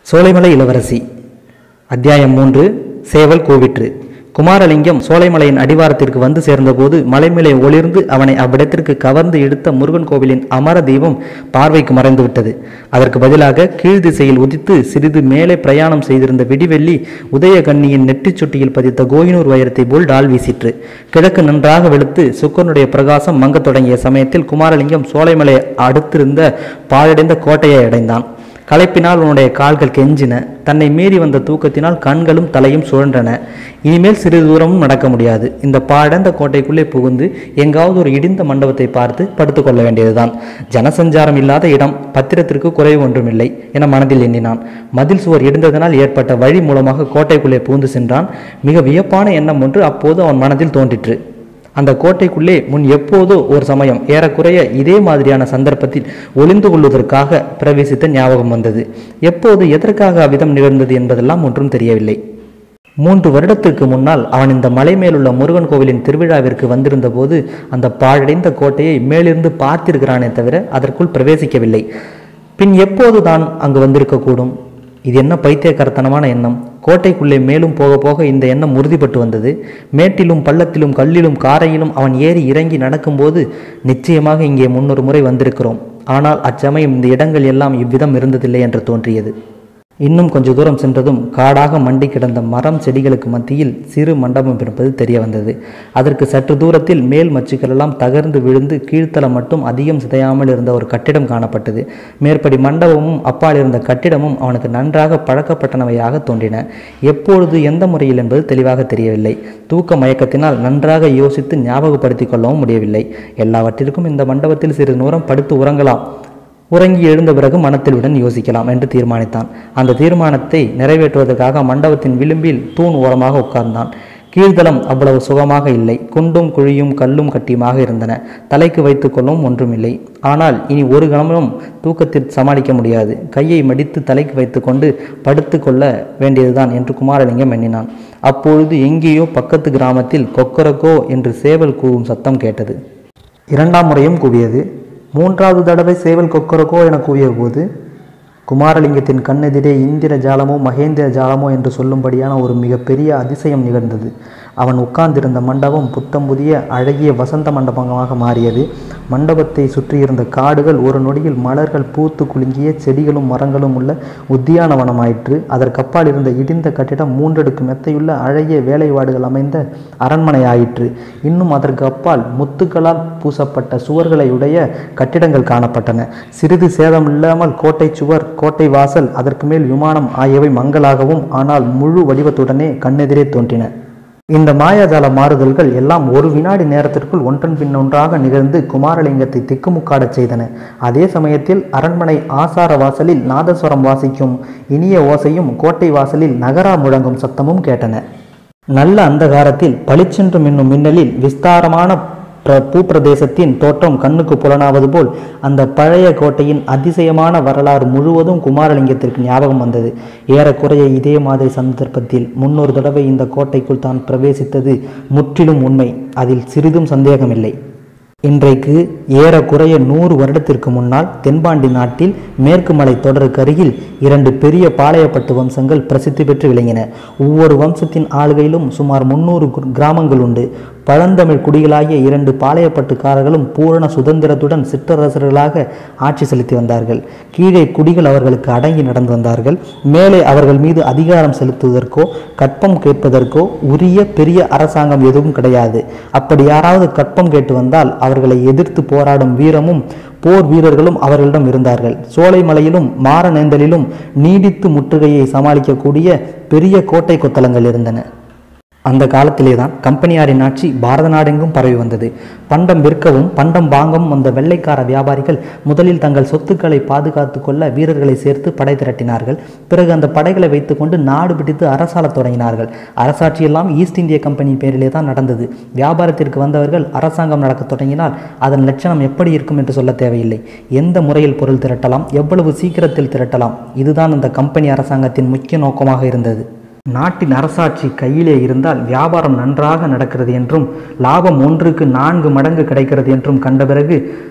சோலைமலை இளவரசி அத்தியாயம் மூன்று சேவல் கூவிற்று குமாரலிங்கம் சோலைமலையின் அடிவாரத்திற்கு வந்து சேர்ந்தபோது மலைமேலே ஒளிர்ந்து அவனை அவ்விடத்திற்கு கவர்ந்து இழுத்த முருகன் கோவிலின் அமர தீபம் பார்வைக்கு மறைந்து விட்டது அதற்கு பதிலாக கீழ் திசையில் உதித்து சிறிது மேலே பிரயாணம் செய்திருந்த விடிவெள்ளி உதயகன்னியின் நெற்றிச் சுட்டியில் பதித்த கோயினூர் வைரத்தை போல் டால் வீசிற்று கிழக்கு நன்றாக வெளுத்து சுக்கரனுடைய பிரகாசம் மங்கத் தொடங்கிய சமயத்தில் குமாரலிங்கம் சோலைமலை அடுத்திருந்த பாழடைந்த கோட்டையை அடைந்தான் களைப்பினால் உன்னுடைய கால்கள் கெஞ்சின தன்னை மீறி வந்த தூக்கத்தினால் கண்களும் தலையும் சுழன்றன இனிமேல் சிறிது தூரமும் நடக்க முடியாது இந்த பாழடைந்த கோட்டைக்குள்ளே புகுந்து எங்காவது ஒரு இடிந்த மண்டபத்தை பார்த்து படுத்துக்கொள்ள வேண்டியதுதான் ஜனசஞ்சாரம் இல்லாத இடம் பத்திரத்திற்கு குறைவு ஒன்றுமில்லை என மனதில் எண்ணினான் மதில் சுவர் இடிந்ததனால் ஏற்பட்ட வழி மூலமாக கோட்டைக்குள்ளே புகுந்து சென்றான் மிக வியப்பான எண்ணம் ஒன்று அப்போது அவன் மனதில் தோன்றிற்று அந்த கோட்டைக்குள்ளே முன் எப்போதோ ஒரு சமயம் ஏறக்குறைய இதே மாதிரியான சந்தர்ப்பத்தில் ஒளிந்து கொள்வதற்காக பிரவேசித்த ஞாபகம் வந்தது எப்போது எதற்காக அவ்விதம் நிகழ்ந்தது என்பதெல்லாம் ஒன்றும் தெரியவில்லை மூன்று வருடத்திற்கு முன்னால் அவன் இந்த மலை மேலுள்ள முருகன் கோவிலின் திருவிழாவிற்கு வந்திருந்த போது அந்த பாழடைந்த கோட்டையை மேலிருந்து பார்த்திருக்கிறானே தவிர அதற்குள் பிரவேசிக்கவில்லை பின் எப்போது தான் அங்கு வந்திருக்கக்கூடும் இது என்ன பைத்தியக்கரத்தனமான எண்ணம் கோட்டைக்குள்ளே மேலும் போக போக இந்த எண்ணம் உறுதிப்பட்டு வந்தது மேட்டிலும் பள்ளத்திலும் கல்லிலும் காரையிலும் அவன் ஏறி இறங்கி நடக்கும்போது நிச்சயமாக இங்கே முன்னொரு முறை வந்திருக்கிறோம் ஆனால் அச்சமயம் இந்த இடங்கள் எல்லாம் இவ்விதம் இருந்ததில்லை என்று தோன்றியது இன்னும் கொஞ்ச தூரம் சென்றதும் காடாக மண்டி கிடந்த மரம் செடிகளுக்கு மத்தியில் சிறு மண்டபம் இருப்பது தெரிய வந்தது அதற்கு சற்று தூரத்தில் மேல் மச்சுக்களெல்லாம் தகர்ந்து விழுந்து கீழ்த்தளம் மட்டும் அதிகம் சிதையாமல் இருந்த ஒரு கட்டிடம் காணப்பட்டது மேற்படி மண்டபமும் அப்பால் இருந்த கட்டிடமும் அவனுக்கு நன்றாக பழக்கப்பட்டனவையாக தோன்றின எப்பொழுது எந்த முறையில் என்பது தெளிவாக தெரியவில்லை தூக்க மயக்கத்தினால் நன்றாக யோசித்து ஞாபகப்படுத்திக் கொள்ளவும் முடியவில்லை எல்லாவற்றிற்கும் இந்த மண்டபத்தில் சிறிது நேரம் படுத்து உறங்கலாம் உறங்கி எழுந்த பிறகு மனத்திலுடன் யோசிக்கலாம் என்று தீர்மானித்தான் அந்த தீர்மானத்தை நிறைவேற்றுவதற்காக மண்டபத்தின் விளிம்பில் தூண் ஓரமாக உட்கார்ந்தான் கீழ்தளம் அவ்வளவு சுகமாக இல்லை குண்டும் குழியும் கல்லும் கட்டியுமாக இருந்தன தலைக்கு வைத்துக்கொள்ளவும் ஒன்றுமில்லை ஆனால் இனி ஒரு கணமும் தூக்கத்தில் சமாளிக்க முடியாது கையை மடித்து தலைக்கு வைத்துக்கொண்டு படுத்து கொள்ள வேண்டியதுதான் என்று குமாரலிங்கம் எண்ணினான் அப்பொழுது எங்கேயோ பக்கத்து கிராமத்தில் கொக்கரக்கோ என்று சேவல் கூவும் சத்தம் கேட்டது இரண்டாம் முறையும் கூவியது மூன்றாவது தடவை சேவல் கொக்கரக்கோ என கூவிய போது குமாரலிங்கத்தின் கண்ணெதிரே இந்திர ஜாலமோ மகேந்திர ஜாலமோ என்று சொல்லும்படியான ஒரு மிகப்பெரிய அதிசயம் நிகழ்ந்தது அவன் உட்கார்ந்திருந்த மண்டபம் புத்தம் புதிய அழகிய வசந்த மண்டபமாக மாறியது மண்டபத்தை சுற்றியிருந்த காடுகள் ஒரு நொடியில் மலர்கள் பூத்து குலுங்கிய செடிகளும் மரங்களும் உள்ள உத்தியானவனமாயிற்று அதற்கப்பால் இருந்த இடிந்த கட்டிடம் மூன்றடுக்கு மெத்தையுள்ள அழகிய வேலைப்பாடுகள் அமைந்த அரண்மனை ஆயிற்று இன்னும் அதற்கு அப்பால் முத்துக்களால் பூசப்பட்ட சுவர்களை உடைய கட்டிடங்கள் காணப்பட்டன சிறிது சேதமில்லாமல் கோட்டை சுவர் கோட்டை வாசல் அதற்கு மேல் விமானம் ஆகியவை மங்களாகவும் ஆனால் முழு வடிவத்துடனே கண்ணெதிரே தோன்றின இந்த மாயாஜால மாறுதல்கள் எல்லாம் ஒரு வினாடி நேரத்திற்குள் ஒன்றன் பின் ஒன்றாக நிகழ்ந்து குமாரலிங்கத்தை திக்குமுக்காடச் செய்தன அதே சமயத்தில் அரண்மனை ஆசார வாசலில் நாதஸ்வரம் வாசிக்கும் இனிய ஓசையும் கோட்டை வாசலில் நகரா முழங்கும் சத்தமும் கேட்டன நல்ல அந்தகாரத்தில் பளிச்சென்று மின்னும் மின்னலில் விஸ்தாரமான பிர பூப்பிரதேசத்தின் தோற்றம் கண்ணுக்கு புலனாவது போல் அந்த பழைய கோட்டையின் அதிசயமான வரலாறு முழுவதும் குமாரலிங்கத்திற்கு ஞாபகம் வந்தது ஏறக்குறைய இதே மாதிரி சந்தர்ப்பத்தில் முன்னொரு தடவை இந்த கோட்டைக்குள் தான் பிரவேசித்தது முற்றிலும் உண்மை அதில் சிறிதும் சந்தேகமில்லை இன்றைக்கு ஏறக்குறைய நூறு வருடத்திற்கு முன்னால் தென்பாண்டி நாட்டில் மேற்கு மலை தொடருக்கு அருகில் இரண்டு பெரிய பாளையப்பட்டு வம்சங்கள் பிரசித்தி பெற்று விளங்கின ஒவ்வொரு வம்சத்தின் ஆளுகையிலும் சுமார் முன்னூறு கிராமங்கள் உண்டு பழந்தமிழ் குடிகளாகிய இரண்டு பாளையப்பட்டுக்காரர்களும் பூரண சுதந்திரத்துடன் சிற்றரசர்களாக ஆட்சி செலுத்தி வந்தார்கள் கீழே குடிகள் அவர்களுக்கு அடங்கி நடந்து வந்தார்கள் மேலே அவர்கள் மீது அதிகாரம் செலுத்துவதற்கோ கற்பம் கேட்பதற்கோ உரிய பெரிய அரசாங்கம் எதுவும் கிடையாது அப்படி யாராவது கற்பம் கேட்டு வந்தால் அவர்களை எதிர்த்து போராடும் வீரமும் போர் வீரர்களும் அவர்களிடம் இருந்தார்கள் சோலைமலையிலும் மாரநேந்தலிலும் நீடித்து முற்றுகையை சமாளிக்கக்கூடிய பெரிய கோட்டை கொத்தளங்கள் இருந்தன அந்த காலத்திலே தான் கம்பெனியாரின் ஆட்சி பாரத நாடெங்கும் பரவி வந்தது பண்டம் விற்கவும் பண்டம் வாங்கவும் வந்த வெள்ளைக்கார வியாபாரிகள் முதலில் தங்கள் சொத்துக்களை பாதுகாத்து கொள்ள வீரர்களை சேர்த்து படை திரட்டினார்கள் பிறகு அந்த படைகளை வைத்துக்கொண்டு நாடு பிடித்து அரசாளத் தொடங்கினார்கள் அரசாட்சியெல்லாம் ஈஸ்ட் இந்திய கம்பெனி பேரிலே தான் நடந்தது வியாபாரத்திற்கு வந்தவர்கள் அரசாங்கம் நடக்கத் தொடங்கினால் அதன் லட்சணம் எப்படி இருக்கும் என்று சொல்ல தேவையில்லை எந்த முறையில் பொருள் திரட்டலாம் எவ்வளவு சீக்கிரத்தில் திரட்டலாம் இதுதான் அந்த கம்பெனி அரசாங்கத்தின் முக்கிய நோக்கமாக இருந்தது நாட்டின் அரசாட்சி கையிலே இருந்தால் வியாபாரம் நன்றாக நடக்கிறது என்றும் லாபம் ஒன்றுக்கு நான்கு மடங்கு கிடைக்கிறது என்றும் கண்ட பிறகு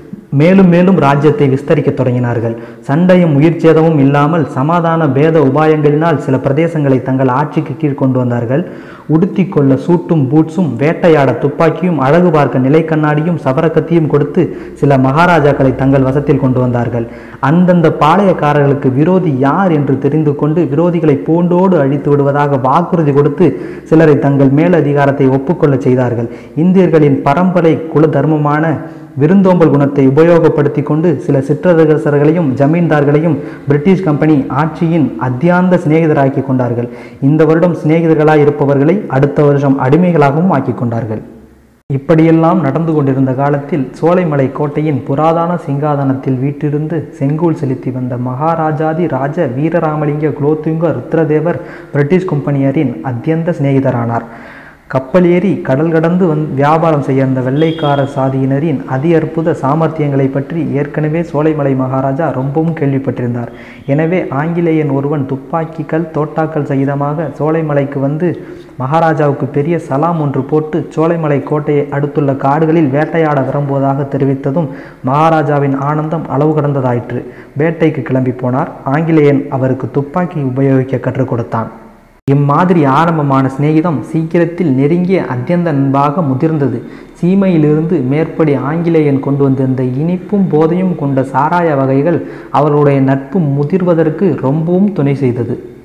மேலும் மேலும் ராஜ்யத்தை விஸ்தரிக்கத் தொடங்கினார்கள் சண்டையும் உயிர் சேதமும் இல்லாமல் சமாதான பேத உபாயங்களினால் சில பிரதேசங்களை தங்கள் ஆட்சிக்கு கீழ் கொண்டு வந்தார்கள் உடுத்தி கொள்ள சூட்டும் பூட்ஸும் வேட்டையாட துப்பாக்கியும் அழகு பார்க்க நிலை கண்ணாடியும் சவரக்கத்தியும் கொடுத்து சில மகாராஜாக்களை தங்கள் வசத்தில் கொண்டு வந்தார்கள் அந்தந்த பாளையக்காரர்களுக்கு விரோதி யார் என்று தெரிந்து கொண்டு விரோதிகளை பூண்டோடு அழித்து விடுவதாக வாக்குறுதி கொடுத்து சிலரை தங்கள் மேலதிகாரத்தை ஒப்புக்கொள்ளச் செய்தார்கள் இந்தியர்களின் பரம்பரை குல தர்மமான விருந்தோம்பல் குணத்தை உபயோகப்படுத்தி கொண்டு சில சிற்றரசர்களையும் ஜமீன்தார்களையும் பிரிட்டிஷ் கம்பெனி ஆட்சியின் அத்தியாந்த சிநேகிதராக்கி கொண்டார்கள் இந்த வருடம் சிநேகிதர்களாய் இருப்பவர்களை அடுத்த வருஷம் அடிமைகளாகவும் ஆக்கி கொண்டார்கள் இப்படியெல்லாம் நடந்து கொண்டிருந்த காலத்தில் சோலைமலை கோட்டையின் புராதன சிங்காதனத்தில் வீட்டிருந்து செங்கோல் செலுத்தி வந்த மகாராஜாதி ராஜ வீரராமலிங்க குலோத்துங்க ருத்ரதேவர் பிரிட்டிஷ் கம்பெனியரின் அத்தியந்த சிநேகிதரானார் கப்பல் ஏறி கடல் கடந்து வந் வியாபாரம் செய்ய அந்த வெள்ளைக்கார சாதியினரின் அதி அற்புத சாமர்த்தியங்களை பற்றி ஏற்கனவே சோலைமலை மகாராஜா ரொம்பவும் கேள்விப்பட்டிருந்தார் எனவே ஆங்கிலேயன் ஒருவன் துப்பாக்கிகள் தோட்டாக்கள் சகிதமாக சோலைமலைக்கு வந்து மகாராஜாவுக்கு பெரிய சலாம் ஒன்று போட்டு சோலைமலை கோட்டையை அடுத்துள்ள காடுகளில் வேட்டையாட விரும்புவதாக தெரிவித்ததும் மகாராஜாவின் ஆனந்தம் அளவு கடந்ததாயிற்று வேட்டைக்கு கிளம்பி போனார் ஆங்கிலேயன் அவருக்கு துப்பாக்கி உபயோகிக்க கற்றுக் கொடுத்தான் இம்மாதிரி ஆரம்பமான சிநேகிதம் சீக்கிரத்தில் நெருங்கிய அத்தியந்த நண்பாக முதிர்ந்தது சீமையிலிருந்து மேற்படி ஆங்கிலேயன் கொண்டு வந்திருந்த இனிப்பும் போதையும் கொண்ட சாராய வகைகள் அவர்களுடைய நட்பு முதிர்வதற்கு ரொம்பவும் துணை செய்தது